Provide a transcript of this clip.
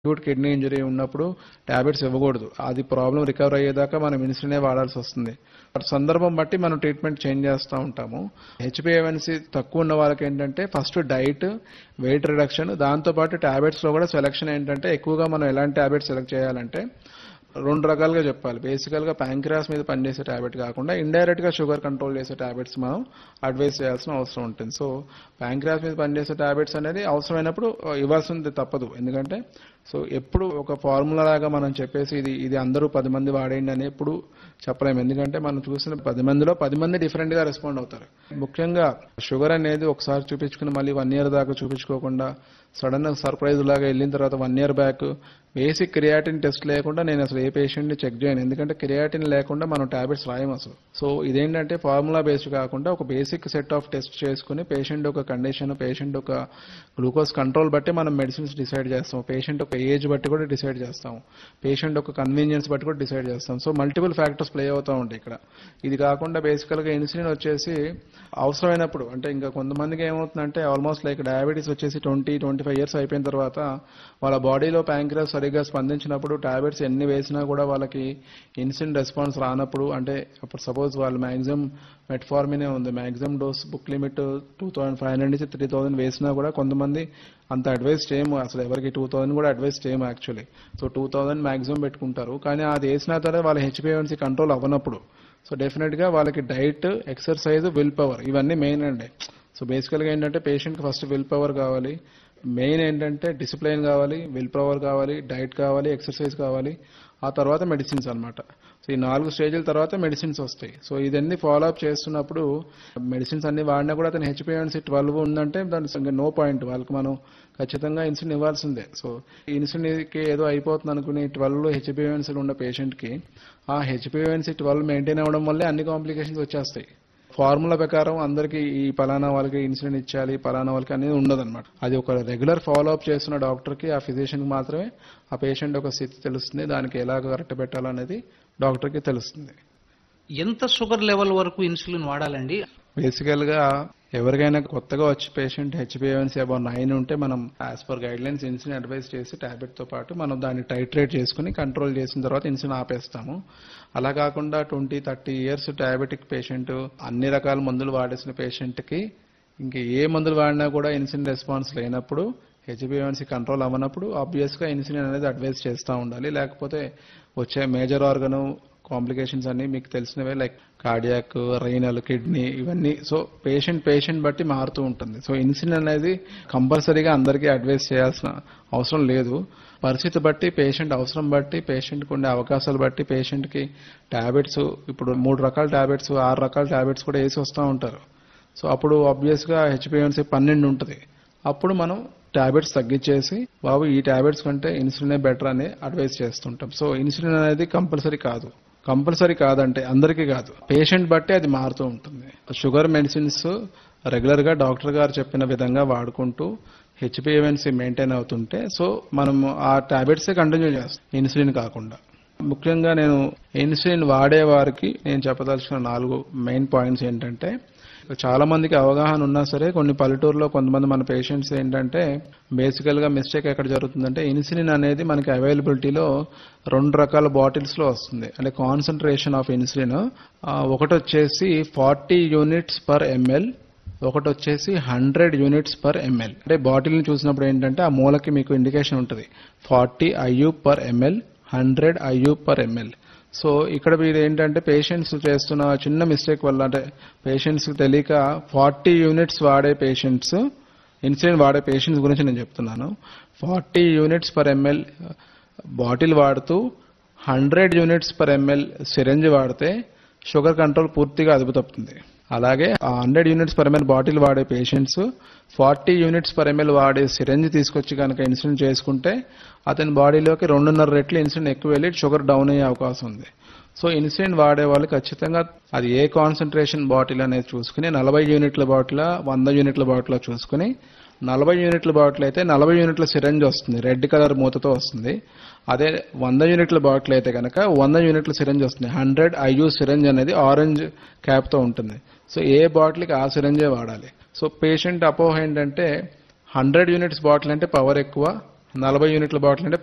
acute kidney injury ఉన్నప్పుడు tablets ఇవ్వకూడదు అది ప్రాబ్లం రికవర్ అయ్యేదాకా మనం ఇన్సులినే వాడాల్సి వస్తుంది అటు సందర్భం బట్టి మనం ట్రీట్మెంట్ చేంజ్ చేస్తూ ఉంటాము హెచ్పిఏవన్సీ తక్కువ ఉన్న వాళ్ళకి ఏంటంటే ఫస్ట్ డైట్ వెయిట్ రిడక్షన్ దాంతోపాటు టాబ్లెట్స్లో కూడా సెలెక్షన్ ఏంటంటే ఎక్కువగా మనం ఎలాంటి టాబ్లెట్స్ సెలెక్ట్ చేయాలంటే రెండు రకాలుగా చెప్పాలి బేసికల్గా ప్యాంక్రాస్ మీద పనిచేసే టాబ్లెట్ కాకుండా ఇండైరెక్ట్గా షుగర్ కంట్రోల్ చేసే టాబ్లెట్స్ మనం అడ్వైస్ చేయాల్సిన అవసరం ఉంటుంది సో ప్యాంక్రాస్ మీద పనిచేసే టాబ్లెట్స్ అనేది అవసరమైనప్పుడు ఇవ్వాల్సింది తప్పదు ఎందుకంటే సో ఎప్పుడు ఒక ఫార్ములా లాగా మనం చెప్పేసి ఇది ఇది అందరూ పది మంది వాడేయండి అని ఎప్పుడు చెప్పలేము ఎందుకంటే మనం చూసిన పది మందిలో పది మంది డిఫరెంట్ గా రెస్పాండ్ అవుతారు ముఖ్యంగా షుగర్ అనేది ఒకసారి చూపించుకుని మళ్ళీ వన్ ఇయర్ దాకా చూపించుకోకుండా సడన్ సర్ప్రైజ్ లాగా వెళ్ళిన తర్వాత one year back basic creatinine test లేకుండా నేను అసలు ఏ పేషెంట్ ని చెక్ చేయను ఎందుకంటే క్రియాటిన్ లేకుండా మనం టాబ్లెట్స్ రాయం అసలు సో ఇదేంటంటే ఫార్ములా బేస్డ్ కాకుండా ఒక బేసిక్ సెట్ ఆఫ్ టెస్ట్ చేసుకుని పేషెంట్ ఒక కండిషన్ పేషెంట్ ఒక గ్లూకోజ్ కంట్రోల్ బట్టి మనం మెడిసిన్స్ డిసైడ్ చేస్తాం పేషెంట్ ఒక ఏజ్ బట్టి కూడా డిసైడ్ చేస్తాం పేషెంట్ ఒక కన్వీనియన్స్ బట్టి కూడా డిసైడ్ చేస్తాం సో మల్టిపుల్ ఫ్యాక్టర్స్ ప్లే అవుతూ ఉంటాయి ఇక్కడ ఇది కాకుండా బేసికల్గా ఇన్సులిన్ వచ్చేసి అవసరమైనప్పుడు అంటే ఇంకా కొంతమందికి ఏమవుతుందంటే ఆల్మోస్ట్ లైక్ డయాబెటీస్ వచ్చేసి ట్వంటీ ట్వంటీ ఫైవ్ ఇయర్స్ అయిపోయిన తర్వాత వాళ్ళ బాడీలో ప్యాంక్రస్ సరిగ్గా స్పందించినప్పుడు టాబ్లెట్స్ ఎన్ని వేసినా కూడా వాళ్ళకి ఇన్సులిన్ రెస్పాన్స్ రానప్పుడు అంటే అప్పుడు సపోజ్ వాళ్ళు మ్యాక్సిమం మెట్ఫార్మినే ఉంది maximum dose book limit two thousand five hundred నుంచి త్రీ థౌసండ్ వేసినా కూడా కొంతమంది అంత అడ్వైస్ చేయము అసలు ఎవరికి టూ థౌసండ్ కూడా అడ్వైస్ చేయము actually so two thousand maximum పెట్టుకుంటారు కానీ అది వేసిన తర్వాత వాళ్ళ హెచ్పిఎన్సీ కంట్రోల్ అవ్వనప్పుడు సో డెఫినెట్ గా వాళ్ళకి డైట్ ఎక్సర్సైజ్ విల్ పవర్ ఇవన్నీ మెయిన్ అండి సో బేసికల్ గా ఏంటంటే పేషెంట్ కి ఫస్ట్ విల్ పవర్ కావాలి మెయిన్ ఏంటంటే డిసిప్లైన్ కావాలి విల్ పవర్ కావాలి డైట్ కావాలి ఎక్సర్సైజ్ కావాలి ఆ తర్వాత మెడిసిన్స్ అన్నమాట సో ఈ నాలుగు స్టేజ్ల తర్వాత మెడిసిన్స్ వస్తాయి సో ఇదన్నీ ఫాలో అప్ చేస్తున్నప్పుడు మెడిసిన్స్ అన్ని వాడినా కూడా అతను హెచ్పిఎన్సీ ట్వెల్వ్ ఉందంటే దాని నో పాయింట్ వాళ్ళకి మనం ఖచ్చితంగా ఇన్సులిన్ ఇవ్వాల్సిందే సో ఇన్సులిన్కి ఏదో అయిపోతుంది అనుకుని ట్వెల్వ్ హెచ్పిఎన్సీలు ఉన్న పేషెంట్కి ఆ హెచ్పిఎన్సీ ట్వెల్వ్ మెయింటైన్ అవ్వడం వల్లే అన్ని కాంప్లికేషన్స్ వచ్చేస్తాయి ఫార్ములా ప్రకారం అందరికి ఈ పలానా వాళ్ళకి ఇన్సులిన్ ఇచ్చాలి పలానా వాళ్ళకి అనేది ఉండదన్నమాట అది ఒక రెగ్యులర్ ఫాలో అప్ చేస్తున్న డాక్టర్ కి ఆ ఫిజిషియన్ కి మాత్రమే ఆ పేషెంట్ ఒక స్థితి తెలుస్తుంది దానికి ఎలా కరెక్ట్ పెట్టాలనేది డాక్టర్ కి తెలుస్తుంది ఎంత షుగర్ లెవెల్ వరకు ఇన్సులిన్ వాడాలండి బేసికల్ గా ఎవరికైనా కొత్తగా వచ్చి పేషెంట్ హెచ్పిఎన్సీ అబౌట్ నైన్ ఉంటే మనం as per guidelines insulin advice చేసి టాబ్లెట్ తో పాటు మనం దాన్ని టైట్రేట్ చేసుకుని కంట్రోల్ చేసిన తర్వాత ఇన్సులిన్ ఆపేస్తాము అలా కాకుండా twenty thirty years diabetic patient అన్ని రకాల మందులు వాడేసిన పేషెంట్ కి ఇంక ఏ మందులు వాడినా కూడా ఇన్సులిన్ రెస్పాన్స్ లేనప్పుడు హెచ్బిఎన్సీ కంట్రోల్ అవ్వనప్పుడు ఆబ్వియస్ గా ఇన్సులిన్ అనేది అడ్వైస్ చేస్తూ ఉండాలి లేకపోతే వచ్చే మేజర్ ఆర్గన్ కాంప్లికేషన్స్ అన్ని మీకు తెలిసినవే లైక్ కార్డియాక్ రైనల్ కిడ్నీ ఇవన్నీ సో పేషెంట్ పేషెంట్ బట్టి మారుతూ ఉంటుంది సో ఇన్సులిన్ అనేది కంపల్సరీగా అందరికీ అడ్వైస్ చేయాల్సిన అవసరం లేదు పరిస్థితి బట్టి పేషెంట్ అవసరం బట్టి పేషెంట్కి ఉండే అవకాశాలు బట్టి పేషెంట్కి టాబ్లెట్స్ ఇప్పుడు మూడు రకాల టాబ్లెట్స్ ఆరు రకాల టాబ్లెట్స్ కూడా వేసి వస్తూ ఉంటారు సో అప్పుడు ఆబ్వియస్గా హెచ్పిఎన్సీ పన్నెండు ఉంటుంది అప్పుడు మనం టాబ్లెట్స్ తగ్గించేసి బాబు ఈ టాబ్లెట్స్ కంటే ఇన్సులినే బెటర్ అని అడ్వైస్ చేస్తుంటాం సో ఇన్సులిన్ అనేది కంపల్సరీ కాదు కంపల్సరీ కాదంటే అందరికీ కాదు పేషెంట్ బట్టి అది మారుతూ ఉంటుంది షుగర్ మెడిసిన్స్ రెగ్యులర్ గా డాక్టర్ గారు చెప్పిన విధంగా వాడుకుంటూ హెచ్పిఎన్సీ మెయింటైన్ అవుతుంటే సో మనం ఆ టాబ్లెట్స్ కంటిన్యూ చేస్తాం ఇన్సులిన్ కాకుండా ముఖ్యంగా నేను ఇన్సులిన్ వాడే వారికి నేను చెప్పదలుచుకున్న నాలుగు మెయిన్ పాయింట్స్ ఏంటంటే చాలా మందికి అవగాహన ఉన్నా సరే కొన్ని పల్లెటూరులో కొంతమంది మన పేషెంట్స్ ఏంటంటే బేసికల్ గా మిస్టేక్ ఎక్కడ జరుగుతుందంటే ఇన్సులిన్ అనేది మనకి అవైలబిలిటీలో రెండు రకాల బాటిల్స్ లో వస్తుంది అంటే కాన్సన్ట్రేషన్ ఆఫ్ ఇన్సులిన్ ఒకటి వచ్చేసి ఫార్టీ యూనిట్స్ పర్ ఎంఎల్ ఒకటి వచ్చేసి హండ్రెడ్ యూనిట్స్ పర్ ఎంఎల్ అంటే బాటిల్ని చూసినప్పుడు ఏంటంటే ఆ మూలకి మీకు ఇండికేషన్ ఉంటుంది forty IU per ml hundred IU per ml so ఇక్కడ మీరు ఏంటంటే పేషెంట్స్ చేస్తున్న చిన్న మిస్టేక్ వల్ల అంటే పేషెంట్స్ తెలియక ఫార్టీ యూనిట్స్ వాడే పేషెంట్స్ ఇన్సులిన్ వాడే పేషెంట్స్ గురించి నేను చెప్తున్నాను forty units per ml bottle వాడుతూ hundred units per ml syringe వాడితే షుగర్ కంట్రోల్ పూర్తిగా అదుపు తప్పుతుంది అలాగే ఆ hundred units per ml bottle వాడే patients forty units per ml వాడే సిరంజ్ తీసుకొచ్చి కనుక ఇన్సులిన్ చేసుకుంటే అతని బాడీలోకి రెండున్నర రెట్లు ఇన్సులిన్ ఎక్కువ వెళ్ళి షుగర్ డౌన్ అయ్యే అవకాశం ఉంది సో ఇన్సులిన్ వాడే వాళ్ళు ఖచ్చితంగా అది ఏ కాన్సన్ట్రేషన్ బాటిల్ అనేది చూసుకుని నలభై యూనిట్ల బాటిల్ వంద యూనిట్ల బాటిల్ చూసుకుని నలభై యూనిట్ల బాటిల్ అయితే నలభై యూనిట్ల సిరంజ్ వస్తుంది రెడ్ కలర్ మూతతో వస్తుంది అదే వంద యూనిట్ల బాటిల్ అయితే కనుక వంద యూనిట్ల సిరంజ్ వస్తుంది హండ్రెడ్ ఐయూ సిరంజ్ అనేది ఆరెంజ్ క్యాప్తో ఉంటుంది సో ఏ బాటిల్కి ఆ సిరంజే వాడాలి సో పేషెంట్ అపోహ ఏంటంటే హండ్రెడ్ యూనిట్స్ బాటిల్ అంటే పవర్ ఎక్కువ నలభై యూనిట్ల బాటిల్ అంటే